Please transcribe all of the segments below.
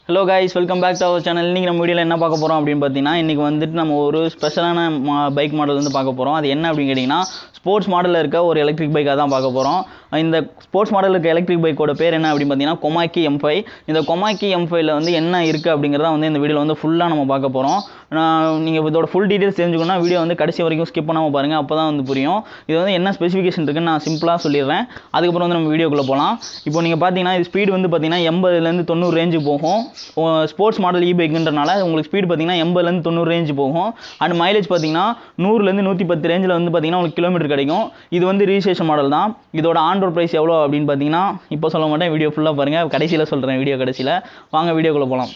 hello guys welcome back to our channel இன்றைக்கி நம்ம வீடியோவில் என்ன பார்க்க போகிறோம் அப்படின்னு பார்த்தீங்கன்னா இன்றைக்கி வந்துட்டு நம்ம ஒரு ஸ்பெஷலான மா பைக் மாடல் வந்து பார்க்க போகிறோம் அது என்ன அப்படின்னு கேட்டிங்கன்னா ஸ்போர்ட்ஸ் மாடலில் இருக்க ஒரு எலக்ட்ரிக் பைக்காக தான் பார்க்க போகிறோம் இந்த ஸ்போர்ட்ஸ் மாடலில் இருக்க எலக்ட்ரிக் பைக்கோட பேர் என்ன அப்படின்னு பார்த்தீங்கன்னா கொமாக்கி எம் ஃபைவ் இந்த கொமாக்கி எம் ஃபைவ்ல வந்து என்ன இருக்குது அப்படிங்கிறத வந்து இந்த வீடியோவில் வந்து ஃபுல்லாக நம்ம பார்க்க போகிறோம் நீங்கள் இதோட ஃபுல் டீட்டெயில்ஸ் தெரிஞ்சுக்கணும்னா வீடியோ வந்து கடைசி வரைக்கும் ஸ்கிப் பண்ணாமல் பாருங்கள் அப்போ தான் வந்து புரியும் இது வந்து என்ன ஸ்பெசிஃபிகேஷன் இருக்குன்னு நான் சிம்பிளாக சொல்லிடுறேன் அதுக்கப்புறம் வந்து நம்ம வீடியோக்குள்ளே போகலாம் இப்போ நீங்கள் பார்த்தீங்கன்னா இது ஸ்பீடு வந்து பார்த்தீங்கன்னா எண்பதுலேருந்து தொண்ணூறு ரேஞ்சு போகும் ஸ்போர்ட்ஸ் மாடல் இ பைக்குன்றனால உங்களுக்கு ஸ்பீடு பார்த்தீங்கன்னா எண்பதுலேருந்து தொண்ணூறு ரேஞ்சு போகும் அண்ட் மைலேஜ் பார்த்தீங்கன்னா நூறுலேருந்து நூற்றி பத்து ரேஞ்சில் வந்து பார்த்தீங்கன்னா உங்களுக்கு கிலோமீட்டர் கிடைக்கும் இது வந்து ரிஜிஸ்ட்ரேஷன் மாடல் தான் இதோட ஆன் ரோட் ப்ரைஸ் எவ்வளோ அப்படின்னு பார்த்தீங்கன்னா இப்போ சொல்ல மாட்டேன் வீடியோ ஃபுல்லாக பாருங்கள் கடைசியில் சொல்கிறேன் வீடியோ கடைசியில் வாங்க வீடியோக்குள்ளே போகலாம்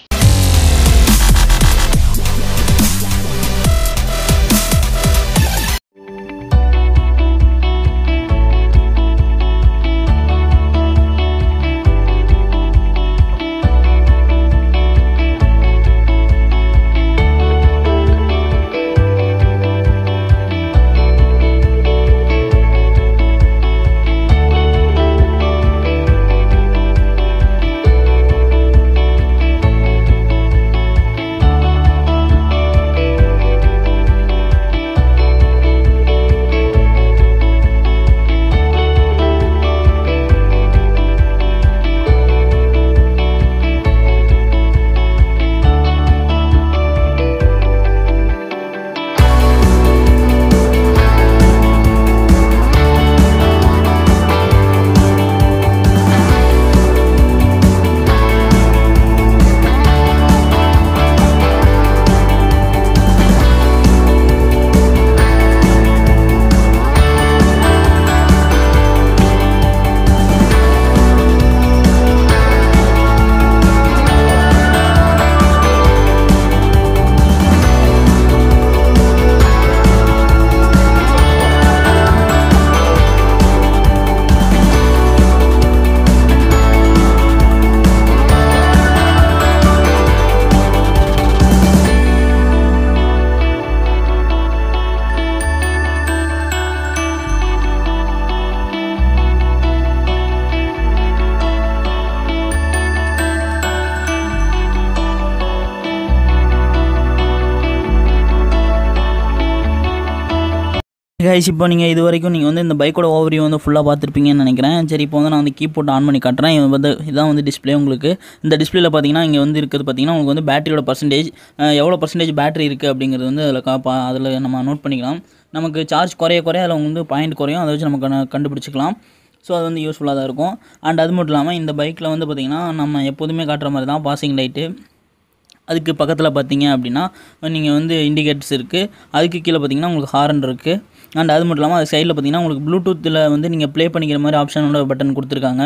கைஸ் இப்போ நீங்கள் இது வரைக்கும் நீங்கள் வந்து இந்த பைக்கோட ஓவரியூ வந்து ஃபுல்லாக பார்த்துருப்பீங்கன்னு நினைக்கிறேன் சரி இப்போ வந்து நான் வந்து கீபோர்ட் ஆன் பண்ணி காட்டுறேன் இது வந்து இதான் வந்து டிஸ்பிளே உங்களுக்கு இந்த டிஸ்பிளேல பார்த்தீங்கன்னா இங்கே வந்து இருக்கிறது பார்த்தீங்கன்னா உங்களுக்கு வந்து பேட்டரியோட பர்சன்டேஜ் எவ்வளோ பர்சன்டேஜ் பேட்டரி இருக்குது அப்படிங்கிறது வந்து அதில் காப்பா அதில் நம்ம நோட் பண்ணிக்கலாம் நமக்கு சார்ஜ் குறைய குறைய அதில் வந்து பாயிண்ட் குறையும் அதை வச்சு நம்ம கண்டு- கண்டுபிடிச்சிக்கலாம் ஸோ அது வந்து யூஸ்ஃபுல்லாக தான் இருக்கும் அண்ட் அது மட்டும் இல்லாமல் இந்த பைக்கில் வந்து பார்த்திங்கன்னா நம்ம எப்போதுமே காட்டுற மாதிரி தான் பாசிங் லைட்டு அதுக்கு பக்கத்தில் பார்த்தீங்க அப்படின்னா நீங்கள் வந்து இண்டிகேட்டர்ஸ் இருக்குது அதுக்கு கீழே பார்த்தீங்கன்னா உங்களுக்கு ஹாரன் இருக்குது அண்ட் அது மட்டும் இல்லாமல் அது சைடில் பார்த்தீங்கன்னா உங்களுக்கு ப்ளூடூத்தில் வந்து நீங்கள் ப்ளே பண்ணிக்கிற மாதிரி ஆப்ஷனோட பட்டன் கொடுத்துருக்காங்க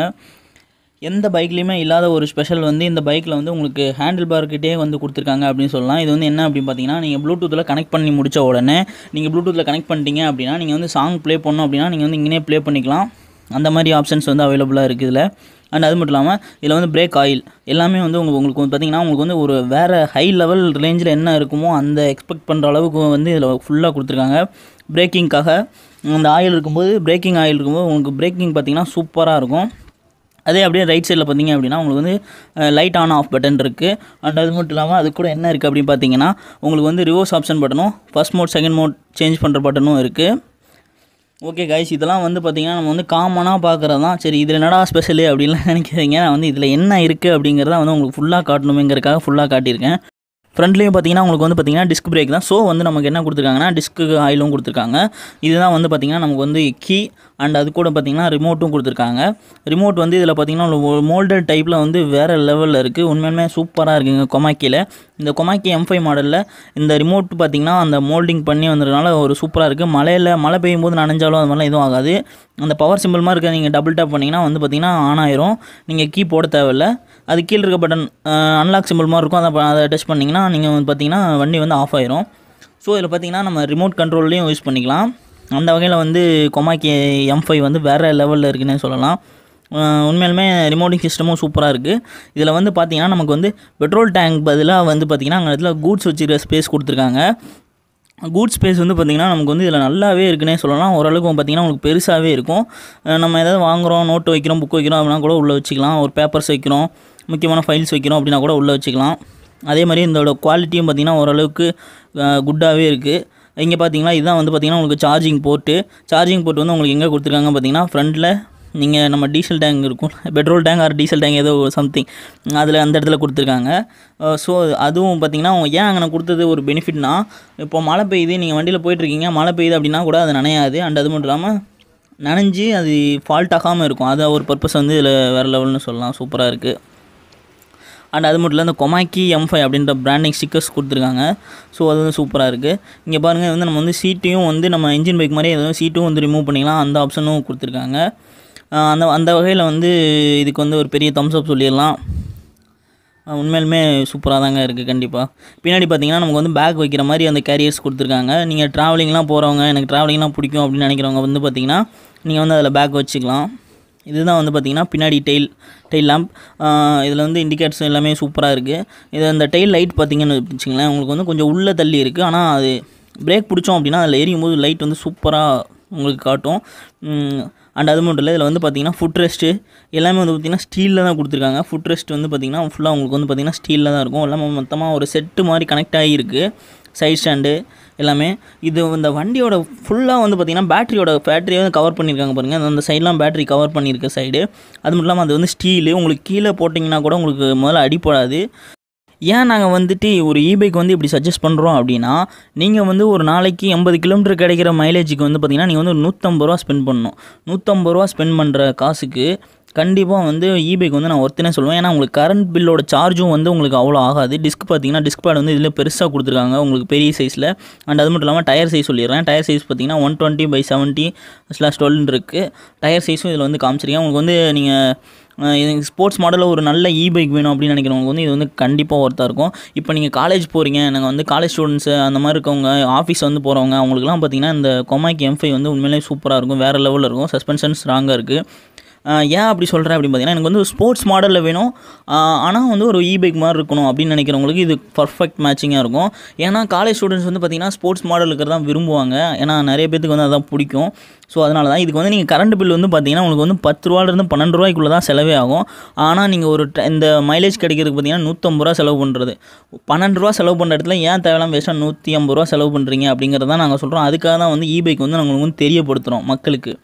எந்த பைக்லேயுமே இல்லாத ஒரு ஸ்பெஷல் வந்து இந்த பைக்கில் வந்து உங்களுக்கு ஹேண்டில் பார்க்கிட்டே வந்து கொடுத்துருக்காங்க அப்படின்னு சொல்லலாம் இது வந்து என்ன அப்படின்னு பார்த்தீங்கன்னா நீங்கள் ப்ளூடூத்தில் கனெக்ட் பண்ணி முடிச்ச உடனே நீங்கள் ப்ளூடூத்தில் கனெக்ட் பண்ணிட்டீங்க அப்படின்னா நீங்கள் வந்து சாங் ப்ளே பண்ணணும் அப்படின்னா நீங்கள் வந்து இங்கேயே ப்ளே பண்ணிக்கலாம் அந்த மாதிரி ஆப்ஷன்ஸ் வந்து அவைலபிளாக இருக்குது இதில் அண்ட் அது மட்டும் இல்லாமல் இதில் வந்து பிரேக் ஆயில் எல்லாமே வந்து உங்களுக்கு உங்களுக்கு வந்து பார்த்தீங்கன்னா உங்களுக்கு வந்து ஒரு வேறு ஹை லெவல் ரேஞ்சில் என்ன இருக்குமோ அந்த எக்ஸ்பெக்ட் பண்ணுற அளவுக்கு வந்து இதில் ஃபுல்லாக கொடுத்துருக்காங்க பிரேக்கிங்காக அந்த ஆயில் இருக்கும்போது பிரேக்கிங் ஆயில் இருக்கும்போது உங்களுக்கு பிரேக்கிங் பார்த்தீங்கன்னா சூப்பராக இருக்கும் அதே அப்படியே ரைட் சைடில் பார்த்தீங்க அப்படின்னா உங்களுக்கு வந்து லைட் ஆன் ஆஃப் பட்டன் இருக்குது அண்ட் அது மட்டும் இல்லாமல் அது கூட என்ன இருக்குது அப்படின்னு பார்த்தீங்கன்னா உங்களுக்கு வந்து ரிவர்ஸ் ஆப்ஷன் பட்டனும் first mode second mode change பண்ணுற பட்டனும் இருக்குது ஓகே கைஸ் இதெல்லாம் வந்து பார்த்தீங்கன்னா நம்ம வந்து காமனாக பார்க்குறது தான் சரி இதில் என்னடா ஸ்பெஷலு அப்படின்லாம் நினைக்கிறீங்க நான் வந்து இதில் என்ன இருக்குது அப்படிங்கிறத வந்து உங்களுக்கு ஃபுல்லாக காட்டணுமேங்கிறதுக்காக ஃபுல்லாக காட்டியிருக்கேன் ஃப்ரண்ட்லேயும் பார்த்தீங்கன்னா உங்களுக்கு வந்து பார்த்தீங்கன்னா டிஸ்க் பிரேக் தான் ஸோ வந்து நமக்கு என்ன கொடுத்துருக்காங்கன்னா டிஸ்க்கு ஆயிலும் கொடுத்துருக்காங்க இதுதான் வந்து பார்த்தீங்கன்னா நமக்கு வந்து கீ அண்ட் அது கூட பார்த்தீங்கன்னா ரிமோட்டும் கொடுத்துருக்காங்க ரிமோட் வந்து இதில் பார்த்தீங்கன்னா மோல்டட் டைப்பில் வந்து வேறு லெவலில் இருக்குது உண்மையுமே சூப்பராக இருக்குங்க கொமாக்கியில் இந்த கொமாக்கி எம் ஃபைவ் மாடலில் இந்த ரிமோட் பார்த்தீங்கன்னா அந்த மோல்டிங் பண்ணி வந்ததுனால ஒரு சூப்பராக இருக்குது மழையில் மழை பெய்யும் போது நனைஞ்சாலும் அது மாதிரிலாம் எதுவும் ஆகாது அந்த பவர் சிம்பிள் மாதிரி இருக்க நீங்கள் டபுள் டேப் பண்ணிங்கன்னா வந்து பார்த்தீங்கன்னா ஆன் ஆயிரும் நீங்கள் கீ போட தேவையில்ல அது கீழே இருக்க பட்டன் அன்லாக் சிம்பிள் மாதிரி இருக்கும் அதை அதை டச் பண்ணிங்கன்னா நீங்கள் வந்து பார்த்தீங்கன்னா வண்டி வந்து ஆஃப் ஆயிரும் ஸோ இதில் பார்த்தீங்கன்னா நம்ம ரிமோட் கண்ட்ரோல்லையும் யூஸ் பண்ணிக்கலாம் அந்த வகையில் வந்து கொமாக்கி எம் ஃபைவ் வந்து வேறு லெவலில் இருக்குன்னே சொல்லலாம் அஹ் உண்மையாலுமே ரிமோட்டிங் சிஸ்டமும் சூப்பராக இருக்குது இதில் வந்து பார்த்தீங்கன்னா நமக்கு வந்து பெட்ரோல் டேங்க் பதிலாக வந்து பார்த்திங்கன்னா அங்கே இடத்துல கூட்ஸ் வச்சுக்கிற ஸ்பேஸ் கொடுத்துருக்காங்க கூட் ஸ்பேஸ் வந்து பார்த்திங்கன்னா நமக்கு வந்து இதில் நல்லாவே இருக்குன்னே சொல்லலாம் ஓரளவுக்கு பார்த்திங்கன்னா உங்களுக்கு பெருசாகவே இருக்கும் அஹ் நம்ம ஏதாவது வாங்குகிறோம் நோட்டு வைக்கிறோம் புக் வைக்கிறோம் அப்படின்னா கூட உள்ளே வச்சுக்கலாம் ஒரு பேப்பர்ஸ் வைக்கிறோம் முக்கியமான ஃபைல்ஸ் வைக்கிறோம் அப்படின்னா கூட உள்ளே வச்சுக்கலாம் அதே மாதிரி இதோட குவாலிட்டியும் பார்த்திங்கன்னா ஓரளவுக்கு குட்டாகவே இருக்குது இங்கே பார்த்தீங்கன்னா இதுதான் வந்து பார்த்திங்கன்னா உங்களுக்கு சார்ஜிங் போர்ட்டு சார்ஜிங் போர்ட் வந்து உங்களுக்கு எங்கே கொடுத்துருக்காங்க பார்த்தீங்கன்னா ஃப்ரண்ட்டில் நீங்கள் நம்ம டீசல் டேங்க் இருக்கும் petrol tank or diesel tank ஏதோ சம்திங் அதில் அந்த இடத்துல கொடுத்துருக்காங்க ஸோ அதுவும் பார்த்தீங்கன்னா அவங்க ஏன் அங்கே கொடுத்தது ஒரு பெனிஃபிட்னா இப்போ மழை பெய்யுது நீங்கள் வண்டியில் போயிட்டுருக்கீங்க மழை பெய்யுது அப்படின்னா கூட அது நனையாது அண்ட் அது மட்டும் இல்லாமல் நனைஞ்சு அது ஃபால்ட் ஆகாமல் இருக்கும் அது ஒரு பர்பஸ் வந்து இதில் வேறு லெவல்னு சொல்லலாம் சூப்பராக இருக்குது அண்ட் அது மட்டும் இல்லை இந்த கொமாக்கி எம் ஃபைவ் அப்படின்ற பிராண்டிங் ஸ்டிக்கர்ஸ் கொடுத்துருக்காங்க ஸோ அது வந்து சூப்பராக இருக்குது இங்கே பாருங்கள் வந்து நம்ம வந்து சீட்டையும் வந்து நம்ம இன்ஜின் பைக் மாதிரி எதுவும் சீட்டும் வந்து ரிமூவ் பண்ணிக்கலாம் அந்த ஆப்ஷனும் கொடுத்துருக்காங்க ஆஹ் அந்த அந்த வகையில் வந்து இதுக்கு வந்து ஒரு பெரிய தம்ஸ் அப் சொல்லிடலாம் ஆஹ் உண்மையிலுமே சூப்பராக தாங்க இருக்குது கண்டிப்பாக பின்னாடி பார்த்தீங்கன்னா நமக்கு வந்து பேக் வைக்கிற மாதிரி அந்த கேரியர்ஸ் கொடுத்துருக்காங்க நீங்கள் ட்ராவலிங்லாம் போகிறவங்க எனக்கு ட்ராவலிங்லாம் பிடிக்கும் அப்படின்னு நினைக்கிறவங்க வந்து பார்த்தீங்கன்னா நீங்கள் வந்து அதில் பேக் வச்சுக்கலாம் இதுதான் வந்து பார்த்தீங்கன்னா பின்னாடி டெயில் டெயில் லேம்ப் இதில் வந்து இண்டிகேட்டர்ஸ் எல்லாமே சூப்பராக இருக்குது இது அந்த டெயில் லைட் பார்த்தீங்கன்னு வச்சுங்களேன் உங்களுக்கு வந்து கொஞ்சம் உள்ளே தள்ளி இருக்குது ஆனால் அது பிரேக் பிடிச்சோம் அப்படின்னா அதில் எரியும் போது லைட் வந்து சூப்பராக உங்களுக்கு காட்டும் அண்ட் அது மட்டும் இல்லை இதில் வந்து பார்த்தீங்கன்னா ஃபுட் ரெஸ்ட்டு எல்லாமே வந்து பார்த்தீங்கன்னா ஸ்டீலில் தான் கொடுத்துருக்காங்க ஃபுட் ரெஸ்ட் வந்து பார்த்தீங்கன்னா ஃபுல்லாக உங்களுக்கு வந்து பார்த்தீங்கன்னா ஸ்டீலில் தான் இருக்கும் எல்லாமே மொத்தமாக ஒரு செட்டு மாதிரி கனெக்ட் ஆகியிருக்கு சைட் ஸ்டாண்டு எல்லாமே இது இந்த வண்டியோட ஃபுல்லாக வந்து பார்த்திங்கன்னா பேட்டரியோட பேட்டரியை வந்து கவர் பண்ணியிருக்காங்க பாருங்கள் அந்த சைட்லாம் பேட்டரி கவர் பண்ணியிருக்க சைடு அது மட்டும் இல்லாமல் அது வந்து ஸ்டீலு உங்களுக்கு கீழே போட்டிங்கன்னா கூட உங்களுக்கு முதல்ல அடிப்படாது ஏன் நாங்கள் வந்துட்டு ஒரு இபைக் வந்து இப்படி சஜஸ்ட் பண்ணுறோம் அப்படின்னா நீங்கள் வந்து ஒரு நாளைக்கு எண்பது கிலோமீட்டர் கிடைக்கிற மைலேஜுக்கு வந்து பார்த்திங்கன்னா நீங்கள் வந்து ஒரு நூற்றம்பது ரூபா ஸ்பெண்ட் பண்ணணும் நூற்றம்பது ரூபா ஸ்பெண்ட் பண்ணுற காசுக்கு கண்டிப்பாக வந்து இபைக் வந்து நான் ஒருத்தனே சொல்லுவேன் ஏன்னா உங்களுக்கு கரண்ட் பில்லோட சார்ஜும் வந்து உங்களுக்கு அவ்வளோ ஆகாது டிஸ்க் பார்த்தீங்கன்னா டிஸ்க் பேட் வந்து இதில் பெருசாக கொடுத்துருக்காங்க உங்களுக்கு பெரிய சைஸில் அண்ட் அது மட்டும் இல்லாமல் டயர் சைஸ் சொல்லிடுறேன் டயர் சைஸ் பார்த்தீங்கன்னா one twenty by seventy slash டுவெல்னு இருக்குது டயர் சைஸும் இதில் வந்து காமிச்சிருக்கேன் உங்களுக்கு வந்து நீங்கள் ஸ்போர்ட்ஸ் மாடலில் ஒரு நல்ல இ பைக் வேணும் அப்படின்னு நினைக்கிறவங்க வந்து இது வந்து கண்டிப்பாக ஒர்த்தாக இருக்கும் இப்போ நீங்கள் காலேஜ் போகிறீங்க நாங்கள் வந்து காலேஜ் ஸ்டூடெண்ட்ஸு அந்த மாதிரி இருக்கவங்க ஆஃபீஸ் வந்து போகிறவங்க அவங்களுக்குலாம் பார்த்தீங்கன்னா இந்த கொமாக்கி எம் ஃபைவ் வந்து உண்மையிலே சூப்பராக இருக்கும் வேறு லெவலில் இருக்கும் சஸ்பென்ஷன் ஸ்ட்ராங்காக இருக்குது ஆஹ் ஏன் அப்படி சொல்கிறேன் அப்படின்னு பார்த்தீங்கன்னா எனக்கு வந்து ஸ்போர்ட்ஸ் மாடலில் வேணும் ஆனால் வந்து ஒரு இ பைக் மாதிரி இருக்கணும் அப்படின்னு நினைக்கிறவங்களுக்கு இது பர்ஃபெக்ட் மேட்சிங்காக இருக்கும் ஏன்னா காலேஜ் ஸ்டூடெண்ட்ஸ் வந்து பார்த்தீங்கன்னா ஸ்போர்ட்ஸ் மாடல் இருக்கிறது தான் விரும்புவாங்க ஏன்னா நிறைய பேத்துக்கு வந்து அதான் பிடிக்கும் ஸோ அதனால தான் இதுக்கு வந்து நீங்கள் கரண்ட் பில் வந்து பார்த்தீங்கன்னா உங்களுக்கு வந்து பத்து ரூபாலேருந்து பன்னெண்டு ரூபாய்க்குள்ளே தான் செலவே ஆகும் ஆனால் நீங்கள் ஒரு ட- இந்த மைலேஜ் கிடைக்கிறதுக்கு பார்த்தீங்கன்னா நூற்றம்பது ரூபா செலவு பண்ணுறது பன்னெண்டு ரூபா செலவு பண்ணுற இடத்துல ஏன் தேவையில்லாம வேஸ்ட்டாக நூற்றி ஐம்பது ரூபா செலவு பண்ணுறீங்க அப்படிங்கிறத நாங்கள் சொல்கிறோம் அதுக்காக தான் வந்து இ பைக் வந்து நாங்கள் உங்களுக்கு வந்து தெரியப்படுத்துகிறோம் மக்களுக்கு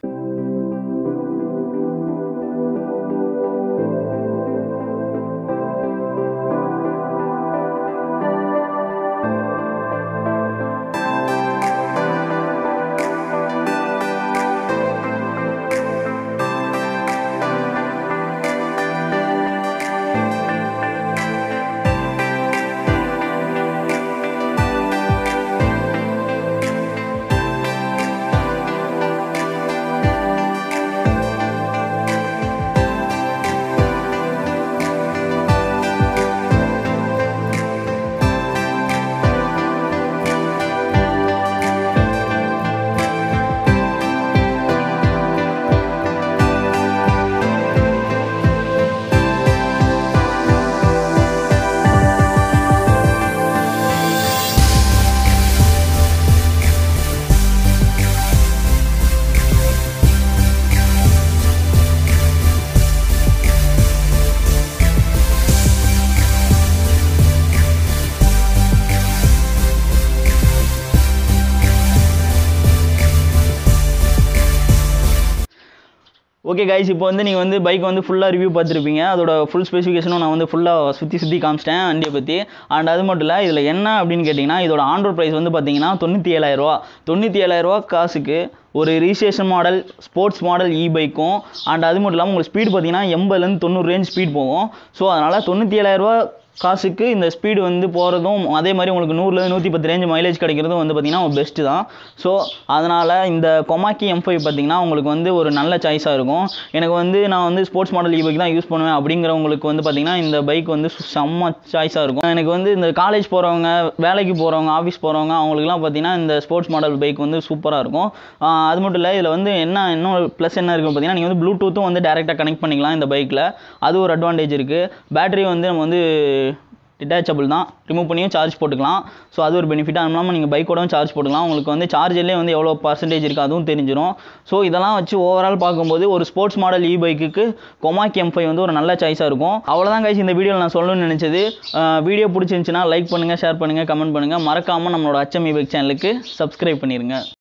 ஓகே கைஸ் இப்போ வந்து நீங்கள் வந்து பைக் வந்து ஃபுல்லாக ரிவ்யூ பார்த்துருப்பீங்க அதோட ஃபுல் ஸ்பெசிஃபிகேஷனும் நான் வந்து ஃபுல்லாக சுற்றி சுற்றி காமிச்சிட்டேன் வண்டியை பற்றி அண்ட் அது மட்டும் இல்லை இதில் என்ன அப்படின்னு கேட்டிங்கன்னா இதோட ஆண்ட்ராய்ட் ப்ரைஸ் வந்து பார்த்தீங்கன்னா தொண்ணூற்றி ஏழாயிரரூவா தொண்ணூற்றி ஏழாயிரரூவா காசுக்கு ஒரு registration model sports model e பைக்கும் அண்ட் அது மட்டும் இல்லாமல் உங்களுக்கு ஸ்பீடு பார்த்தீங்கன்னா எண்பதுலேருந்து தொண்ணூறு ரேஞ்ச் ஸ்பீட் போகும் ஸோ அதனால் தொண்ணூற்றி ஏழாயிரரூவா காசுக்கு இந்த ஸ்பீடு வந்து போகிறதும் அதே மாதிரி உங்களுக்கு நூறுலேருந்து நூற்றி பத்து ரேஞ்ச் மைலேஜ் கிடைக்கிறதும் வந்து பார்த்திங்கன்னா பெஸ்ட்டு தான் ஸோ அதனால் இந்த கொமாக்கி எம் ஃபைவ் பார்த்தீங்கன்னா உங்களுக்கு வந்து ஒரு நல்ல சாய்ஸாக இருக்கும் எனக்கு வந்து நான் வந்து ஸ்போர்ட்ஸ் மாடல் இ பைக் தான் யூஸ் பண்ணுவேன் அப்படிங்கிறவங்களுக்கு வந்து பார்த்திங்கன்னா இந்த பைக் வந்து சு- செம்ம சாய்ஸாக இருக்கும் எனக்கு வந்து இந்த காலேஜ் போகிறவங்க வேலைக்கு போகிறவங்க ஆஃபீஸ் போகிறவங்க அவங்களுக்குலாம் பார்த்தீங்கன்னா இந்த ஸ்போர்ட்ஸ் மாடல் பைக் வந்து சூப்பராக இருக்கும் ஆஹ் அது மட்டும் இல்லை இதில் வந்து என்ன இன்னும் ப்ளஸ் என்ன இருக்குது பார்த்தீங்கன்னா நீங்கள் வந்து ப்ளூடூத்தும் வந்து டேரெக்டாக கனெக்ட் பண்ணிக்கலாம் இந்த பைக்கில் அது ஒரு அட்வான்டேஜ் இருக்குது பேட்டரி வந்து நம்ம வந்து டிட்டாச்சபிள் தான் ரிமூவ் பண்ணியும் சார்ஜ் போட்டுக்கலாம் ஸோ அது ஒரு பெனிஃபிட் அது இல்லாமல் நீங்கள் பைக்கோடவும் சார்ஜ் போட்டுக்கலாம் உங்களுக்கு வந்து சார்ஜர்லேயே வந்து எவ்வளோ பர்சன்டேஜ் இருக்குது அதுவும் தெரிஞ்சிடும் ஸோ இதெல்லாம் வச்சு ஓவரால் பார்க்கும்போது ஒரு ஸ்போர்ட்ஸ் மாடல் இ பைக்குக்கு கொமாக் எம் ஃபைவ் வந்து ஒரு நல்ல சாய்ஸாக இருக்கும் அவ்வளோதான் கைஸ் இந்த வீடியோவில் நான் சொல்லணும்னு நினச்சது வீடியோ பிடிச்சிருந்துச்சுன்னா லைக் பண்ணுங்கள் ஷேர் பண்ணுங்கள் கமெண்ட் பண்ணுங்கள் மறக்காமல் நம்மளோட அச்சம் இ பைக் சேனலுக்கு சப்ஸ்கிரைப் பண்ணிடுங்க